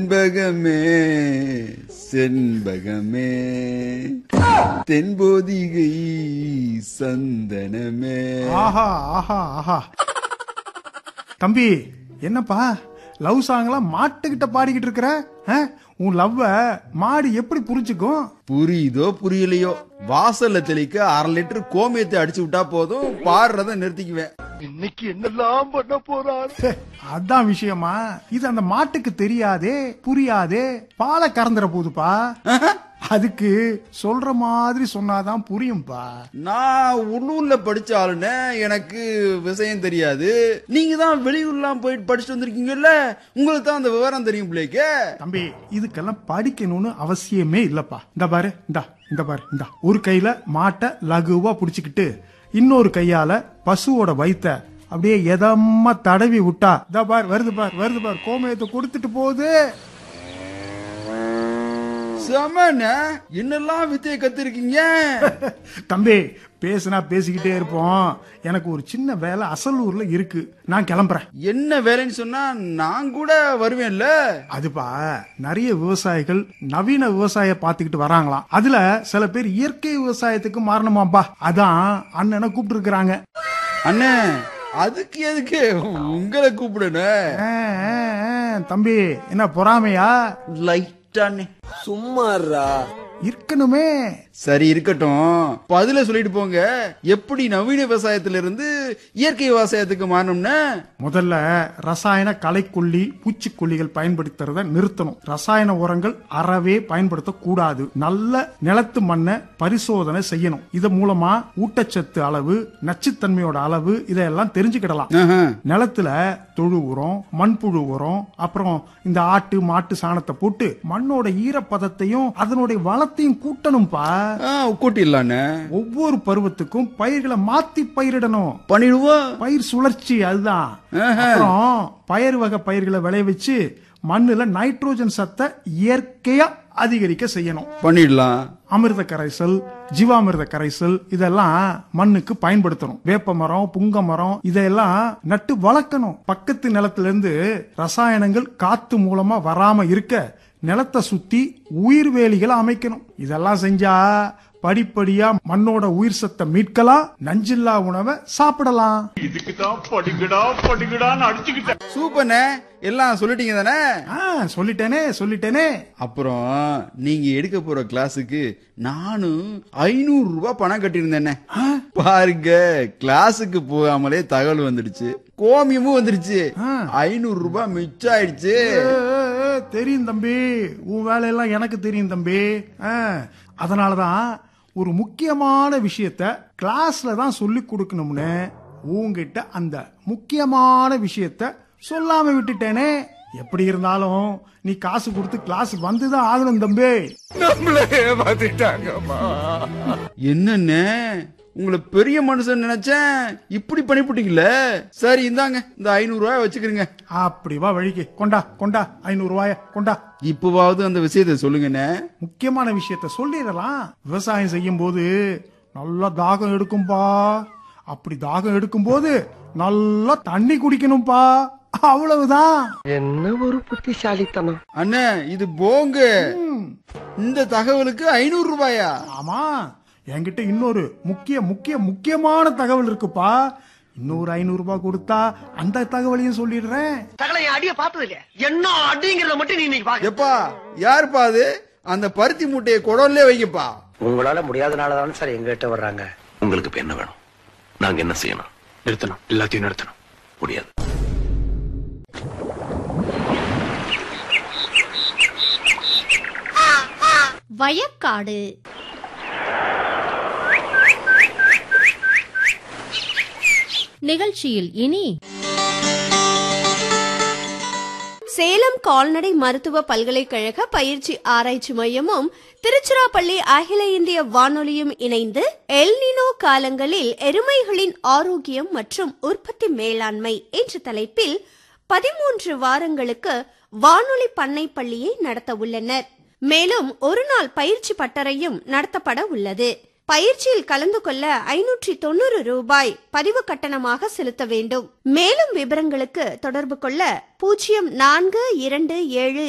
செண்பகமே செண்பகமே தென்போதிகை சந்தனமே ஆஹா ஆஹா ஆஹா தம்பி என்னப்பா லவ் சாங்லாம் மாட்டுக்கிட்ட பாடிக்கிட்டு இருக்கிற ஆ? உன் லவ்வ மாடு எப்படி புரிஞ்சுக்கும் புரியுதோ புரியலையோ வாசல்ல தெளிக்க அரை லிட்டர் கோமியத்தை அடிச்சு விட்டா போதும் பாடுறத நிறுத்திக்குவேன் இன்னைக்கு என்னெல்லாம் பண்ண போறான் ஹே, அதான் விஷயமா இது அந்த மாட்டுக்கு தெரியாதே புரியாதே பாலை கறந்துற போதுப்பா அதுக்கு சொல்ற மாதிரி சொன்னாதான் புரியும்பா நான் உள்ளூர்ல படிச்ச ஆளுன்னு எனக்கு விஷயம் தெரியாது நீங்க தான் வெளியூர்லாம் போயிட்டு படிச்சுட்டு வந்திருக்கீங்கல்ல உங்களுக்கு தான் அந்த விவரம் தெரியும் பிள்ளைக்கு தம்பி இதுக்கெல்லாம் படிக்கணும்னு அவசியமே இல்லப்பா இந்த பாரு இந்தா இந்த பாரு இந்தா ஒரு கையில மாட்டை லகுவா புடிச்சுக்கிட்டு இன்னொரு கையால பசுவோட வயித்த அப்படியே எதமா தடவி விட்டா இந்த பார் வருது பார் வருது பார் கோமயத்தை கொடுத்துட்டு போகுது செமண்ண என்னெல்லாம் வித்தையை கத்திருக்கீங்க தம்பி பேசுனா பேசிக்கிட்டே இருப்போம் எனக்கு ஒரு சின்ன வேலை அசலூர்ல இருக்கு நான் கிளம்புறேன் என்ன வேலைன்னு சொன்னா நான் கூட வருவேன்ல அதுப்பா நிறைய விவசாயிகள் நவீன விவசாய பாத்துக்கிட்டு வராங்களாம் அதுல சில பேர் இயற்கை விவசாயத்துக்கு மாறணுமாப்பா அதான் அண்ணனை கூப்பிட்டு இருக்கிறாங்க அண்ணே அதுக்கு எதுக்கு உங்களை கூப்பிடணும் ஆ, ஆ, ஆ, தம்பி என்ன பொறாமையா லைட்டானே சும்மாறா இருக்கணுமே சரி இருக்கட்டும் பதில சொல்லிட்டு போங்க எப்படி நவீன விவசாயத்துல இருந்து இயற்கை விவசாயத்துக்கு மாறணும்னு முதல்ல ரசாயன களைக்கொல்லி பூச்சிக்கொல்லிகள் பயன்படுத்துறத நிறுத்தணும் ரசாயன உரங்கள் அறவே பயன்படுத்தக்கூடாது நல்ல நிலத்து மண்ணை பரிசோதனை செய்யணும் இது மூலமா ஊட்டச்சத்து அளவு நச்சுத்தன்மையோட அளவு இதெல்லாம் தெரிஞ்சுக்கிடலாம் ஆஹா. நிலத்துல தொழு உரம் மண்புழு உரம் அப்புறம் இந்த ஆட்டு மாட்டு சாணத்தை போட்டு மண்ணோட ஈரப்பதத்தையும் அதனுடைய வளத்தையும் கூட்டணும்பா ஆ, கூட்டிடலாண்ணே ஒவ்வொரு பருவத்துக்கும் பயிர்களை மாத்தி பயிரிடணும் பண்ணிடுவோம் பயிர் சுழற்சி அதுதான் அப்புறம் பயிர் வகை பயிர்களை விளைய வச்சு மண்ணுல நைட்ரோஜன் சத்தை இயற்கையா அதிகரிக்க செய்யணும் பண்ணிடலாம் அமிர்த கரைசல் ஜீவாமிர்த கரைசல் இதெல்லாம் மண்ணுக்கு பயன்படுத்தணும் வேப்ப மரம் புங்க மரம் இதெல்லாம் நட்டு வளர்க்கணும் பக்கத்து நிலத்துல இருந்து ரசாயனங்கள் காத்து மூலமா வராம இருக்க நிலத்தை சுத்தி உயிர் வேலிகளை அமைக்கணும் இதெல்லாம் செஞ்சா படிப்படியா மண்ணோட உயிர் சத்தை மீட்கலாம் நஞ்சில்லா உணவை சாப்பிடலாம் இதுக்கு தான் படிக்கடா படிக்கடான்னு அடிச்சுக்கிட்டேன் சூப்பர்ண்ணே எல்லாம் சொல்லிட்டீங்க தானே ஆ, சொல்லிட்டேனே சொல்லிட்டேனே அப்புறம் நீங்க எடுக்க போற கிளாஸுக்கு நானும் ஐநூறு ரூபாய் பணம் கட்டியிருந்தேனே பாருங்க கிளாஸுக்கு போகாமலே தகவல் வந்துடுச்சு கோமியமும் வந்துடுச்சு ஐநூறு ரூபாய் மிச்சம் ஆயிடுச்சு ஏ, ஏ, ஏ, தெரியும் தம்பி உன் வேலையெல்லாம் எனக்கு தெரியும் தம்பி ஆ, அதனாலதான் ஒரு முக்கியமான விஷயத்த கிளாஸ்ல தான் சொல்லி கொடுக்கணும்னு உன்கிட்ட அந்த முக்கியமான விஷயத்த சொல்லாம விட்டுட்டேனே எப்படி இருந்தாலும் நீ காசு கொடுத்து கிளாஸ் வந்துதான் ஆகணும் தம்பி நம்மளே ஏமாத்திட்டாங்கம்மா என்னண்ணே உங்களை பெரிய மனுஷன் நினைச்சேன் இப்படி பண்ணிவிட்டீங்களே சரி இந்தாங்க இந்த ஐநூறு ரூபாய் வச்சுக்கிறீங்க அப்படி வா வழிக்கு கொண்டா கொண்டா ஐநூறு ரூபாய கொண்டா இப்பவாவது அந்த விஷயத்தை சொல்லுங்கண்ணே முக்கியமான விஷயத்த சொல்லிடலாம் விவசாயம் செய்யும் போது நல்லா தாகம் எடுக்கும்பா அப்படி தாகம் எடுக்கும்போது நல்லா தண்ணி குடிக்கணும்பா அவ்வளவுதான் என்ன ஒரு புத்திசாலித்தனம் அண்ணே இது போங்க இந்த தகவலுக்கு ஐநூறு ரூபாயா ஆமா என்கிட்ட இன்னொரு முக்கிய முக்கிய முக்கியமான தகவல் இருக்குப்பா இன்னொரு ஐநூறு ரூபாய் கொடுத்தா அந்த தகவலையும் சொல்லிடுறேன் சகல என் அடிய பார்த்தது இல்லையா என்ன அடிங்கிறத மட்டும் நீ இன்னைக்கு பாக்க எப்பா யாருப்பா அது அந்த பருத்தி மூட்டையை குடல்லே வைக்கப்பா உங்களால முடியாதனால தானே சார் எங்கிட்ட வர்றாங்க உங்களுக்கு இப்ப என்ன வேணும் நாங்க என்ன செய்யணும் நிறுத்தணும் எல்லாத்தையும் நிறுத்தணும் முடியாது வயக்காடு நிகழ்ச்சியில் இனி சேலம் கால்நடை மருத்துவ பல்கலைக்கழக பயிற்சி ஆராய்ச்சி மையமும் திருச்சிராப்பள்ளி அகில இந்திய வானொலியும் இணைந்து எல்னினோ காலங்களில் எருமைகளின் ஆரோக்கியம் மற்றும் உற்பத்தி மேலாண்மை என்ற தலைப்பில் பதிமூன்று வாரங்களுக்கு வானொலி பண்ணை பள்ளியை நடத்த உள்ளனர் மேலும் ஒரு நாள் பயிற்சி பட்டறையும் நடத்தப்பட உள்ளது பயிற்சியில் கலந்து கொள்ள ஐநூற்றி தொண்ணூறு ரூபாய் பதிவு கட்டணமாக செலுத்த வேண்டும் மேலும் விவரங்களுக்கு தொடர்பு கொள்ள பூஜ்ஜியம் நான்கு இரண்டு ஏழு